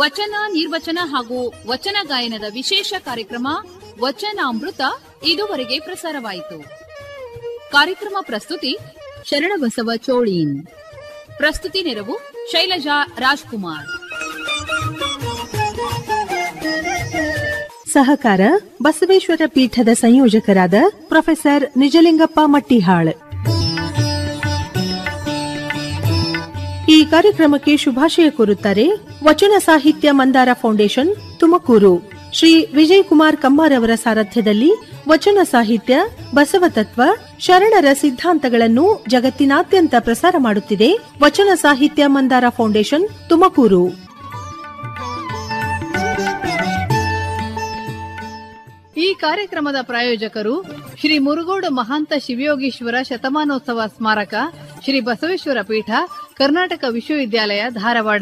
ವಚನ ನಿರ್ವಚನ ಹಾಗೂ ವಚನ ಗಾಯನದ ವಿಶೇಷ ಕಾರ್ಯಕ್ರಮ ವಚನಾಮೃತ ಇದುವರೆಗೆ ಪ್ರಸಾರವಾಯಿತು ಕಾರ್ಯಕ್ರಮ ಪ್ರಸ್ತುತಿ ಶರಣಬಸವ ಚೋಳೀನ್ ಪ್ರಸ್ತುತಿ ನೆರವು ಶೈಲಜಾ ರಾಜ್ಕುಮಾರ್ ಸಹಕಾರ ಬಸವೇಶ್ವರ ಪೀಠದ ಸಂಯೋಜಕರಾದ ಪ್ರೊಫೆಸರ್ ನಿಜಲಿಂಗಪ್ಪ ಮಟ್ಟಿಹಾಳ್ ಈ ಕಾರ್ಯಕ್ರಮಕ್ಕೆ ಶುಭಾಶಯ ಕೋರುತ್ತಾರೆ ವಚನ ಸಾಹಿತ್ಯ ಮಂದಾರ ಫೌಂಡೇಶನ್ ತುಮಕೂರು ಶ್ರೀ ವಿಜಯ್ ಕುಮಾರ್ ಕಮ್ಮಾರ್ ಅವರ ಸಾರಥ್ಯದಲ್ಲಿ ವಚನ ಸಾಹಿತ್ಯ ಬಸವತತ್ವ ಶರಣರ ಸಿದ್ಧಾಂತಗಳನ್ನು ಜಗತ್ತಿನಾದ್ಯಂತ ಪ್ರಸಾರ ಮಾಡುತ್ತಿದೆ ವಚನ ಸಾಹಿತ್ಯ ಮಂದಾರ ಫೌಂಡೇಶನ್ ತುಮಕೂರು ಈ ಕಾರ್ಯಕ್ರಮದ ಪ್ರಾಯೋಜಕರು ಶ್ರೀ ಮುರುಗೋಡು ಮಹಾಂತ ಶಿವಯೋಗೀಶ್ವರ ಶತಮಾನೋತ್ಸವ ಸ್ಮಾರಕ ಶ್ರೀ ಬಸವೇಶ್ವರ ಪೀಠ ಕರ್ನಾಟಕ ವಿಶ್ವವಿದ್ಯಾಲಯ ಧಾರವಾಡ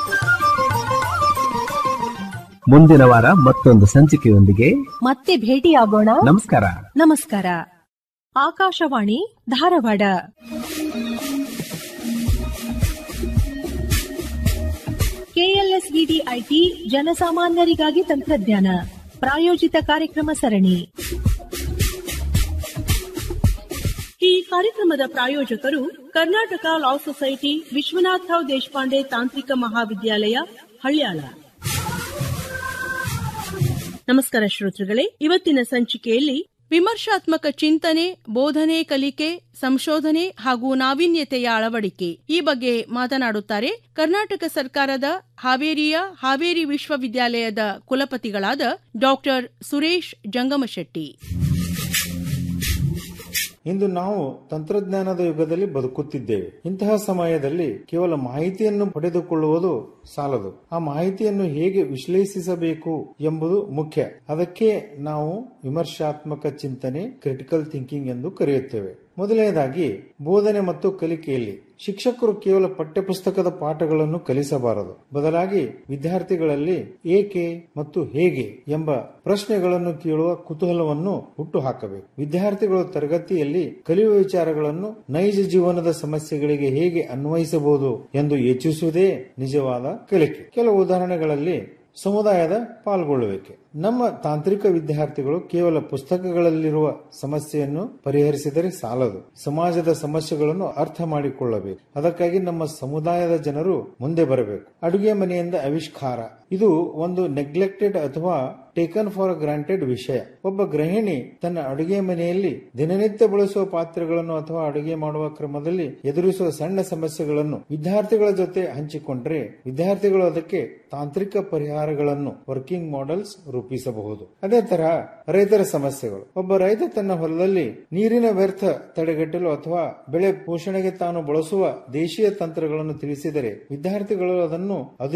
ಮುಂದಿನ ವಾರ ಮತ್ತೊಂದು ಸಂಚಿಕೆಯೊಂದಿಗೆ ಮತ್ತೆ ಭೇಟಿಯಾಗೋಣ ನಮಸ್ಕಾರ ನಮಸ್ಕಾರ ಆಕಾಶವಾಣಿ ಧಾರವಾಡ ಕೆಎಲ್ಎಸ್ವಿಡಿ ಐಟಿ ಜನಸಾಮಾನ್ಯರಿಗಾಗಿ ತಂತ್ರಜ್ಞಾನ ಪ್ರಾಯೋಜಿತ ಕಾರ್ಯಕ್ರಮ ಸರಣಿ ಈ ಕಾರ್ಯಕ್ರಮದ ಪ್ರಾಯೋಜಕರು ಕರ್ನಾಟಕ ಲಾ ಸೊಸೈಟಿ ವಿಶ್ವನಾಥರಾವ್ ದೇಶಪಾಂಡೆ ತಾಂತ್ರಿಕ ಮಹಾವಿದ್ಯಾಲಯ ಹಳ್ಯಾಳ ನಮಸ್ಕಾರ ಶ್ರೋತೃಗಳೇ ಇವತ್ತಿನ ಸಂಚಿಕೆಯಲ್ಲಿ ವಿಮರ್ಶಾತ್ಮಕ ಚಿಂತನೆ ಬೋಧನೆ ಕಲಿಕೆ ಸಂಶೋಧನೆ ಹಾಗೂ ನಾವೀನ್ಯತೆಯ ಅಳವಡಿಕೆ ಈ ಬಗ್ಗೆ ಮಾತನಾಡುತ್ತಾರೆ ಕರ್ನಾಟಕ ಸರ್ಕಾರದ ಹಾವೇರಿಯ ಹಾವೇರಿ ವಿಶ್ವವಿದ್ಯಾಲಯದ ಕುಲಪತಿಗಳಾದ ಡಾಕ್ಟರ್ ಸುರೇಶ್ ಜಂಗಮಶೆಟ್ಟಿ ಇಂದು ನಾವು ತಂತ್ರಜ್ಞಾನದ ಯುಗದಲ್ಲಿ ಬದುಕುತ್ತಿದ್ದೇವೆ ಇಂತಹ ಸಮಯದಲ್ಲಿ ಕೇವಲ ಮಾಹಿತಿಯನ್ನು ಪಡೆದುಕೊಳ್ಳುವುದು ಸಾಲದು ಆ ಮಾಹಿತಿಯನ್ನು ಹೇಗೆ ವಿಶ್ಲೇಷಿಸಬೇಕು ಎಂಬುದು ಮುಖ್ಯ ಅದಕ್ಕೆ ನಾವು ವಿಮರ್ಶಾತ್ಮಕ ಚಿಂತನೆ ಕ್ರಿಟಿಕಲ್ ಥಿಂಕಿಂಗ್ ಎಂದು ಕರೆಯುತ್ತೇವೆ ಮೊದಲನೇದಾಗಿ ಬೋಧನೆ ಮತ್ತು ಕಲಿಕೆಯಲ್ಲಿ ಶಿಕ್ಷಕರು ಕೇವಲ ಪಠ್ಯಪುಸ್ತಕದ ಪಾಠಗಳನ್ನು ಕಲಿಸಬಾರದು ಬದಲಾಗಿ ವಿದ್ಯಾರ್ಥಿಗಳಲ್ಲಿ ಏಕೆ ಮತ್ತು ಹೇಗೆ ಎಂಬ ಪ್ರಶ್ನೆಗಳನ್ನು ಕೇಳುವ ಕುತೂಹಲವನ್ನು ಹುಟ್ಟು ಹಾಕಬೇಕು ವಿದ್ಯಾರ್ಥಿಗಳು ತರಗತಿಯಲ್ಲಿ ಕಲಿಯುವ ವಿಚಾರಗಳನ್ನು ನೈಜ ಜೀವನದ ಸಮಸ್ಯೆಗಳಿಗೆ ಹೇಗೆ ಅನ್ವಯಿಸಬಹುದು ಎಂದು ಯೋಚಿಸುವುದೇ ನಿಜವಾದ ಕಲಿಕೆ ಕೆಲವು ಉದಾಹರಣೆಗಳಲ್ಲಿ ಸಮುದಾಯದ ಪಾಲ್ಗೊಳ್ಳುವಿಕೆ ನಮ್ಮ ತಾಂತ್ರಿಕ ವಿದ್ಯಾರ್ಥಿಗಳು ಕೇವಲ ಪುಸ್ತಕಗಳಲ್ಲಿರುವ ಸಮಸ್ಯೆಯನ್ನು ಪರಿಹರಿಸಿದರೆ ಸಾಲದು ಸಮಾಜದ ಸಮಸ್ಯೆಗಳನ್ನು ಅರ್ಥ ಮಾಡಿಕೊಳ್ಳಬೇಕು ಅದಕ್ಕಾಗಿ ನಮ್ಮ ಸಮುದಾಯದ ಜನರು ಮುಂದೆ ಬರಬೇಕು ಅಡುಗೆ ಮನೆಯಿಂದ ಆವಿಷ್ಕಾರ ಇದು ಒಂದು ನೆಗ್ಲೆಕ್ಟೆಡ್ ಅಥವಾ ಟೇಕನ್ ಫಾರ್ ಗ್ರಾಂಟೆಡ್ ವಿಷಯ ಒಬ್ಬ ಗೃಹಿಣಿ ತನ್ನ ಅಡುಗೆ ಮನೆಯಲ್ಲಿ ದಿನನಿತ್ಯ ಬಳಸುವ ಪಾತ್ರೆಗಳನ್ನು ಅಥವಾ ಅಡುಗೆ ಮಾಡುವ ಕ್ರಮದಲ್ಲಿ ಎದುರಿಸುವ ಸಣ್ಣ ಸಮಸ್ಯೆಗಳನ್ನು ವಿದ್ಯಾರ್ಥಿಗಳ ಜೊತೆ ಹಂಚಿಕೊಂಡ್ರೆ ವಿದ್ಯಾರ್ಥಿಗಳು ಅದಕ್ಕೆ ತಾಂತ್ರಿಕ ಪರಿಹಾರಗಳನ್ನು ವರ್ಕಿಂಗ್ ಮಾಡೆಲ್ಸ್ ರೂಪಿಸಬಹುದು ಅದೇ ತರಹ ರೈತರ ಸಮಸ್ಯೆಗಳು ಒಬ್ಬ ರೈತ ತನ್ನ ಹೊಲದಲ್ಲಿ ನೀರಿನ ವ್ಯರ್ಥ ತಡೆಗಟ್ಟಲು ಅಥವಾ ಬೆಳೆ ಪೋಷಣೆಗೆ ತಾನು ಬಳಸುವ ದೇಶೀಯ ತಂತ್ರಗಳನ್ನು ತಿಳಿಸಿದರೆ ವಿದ್ಯಾರ್ಥಿಗಳು ಅದನ್ನು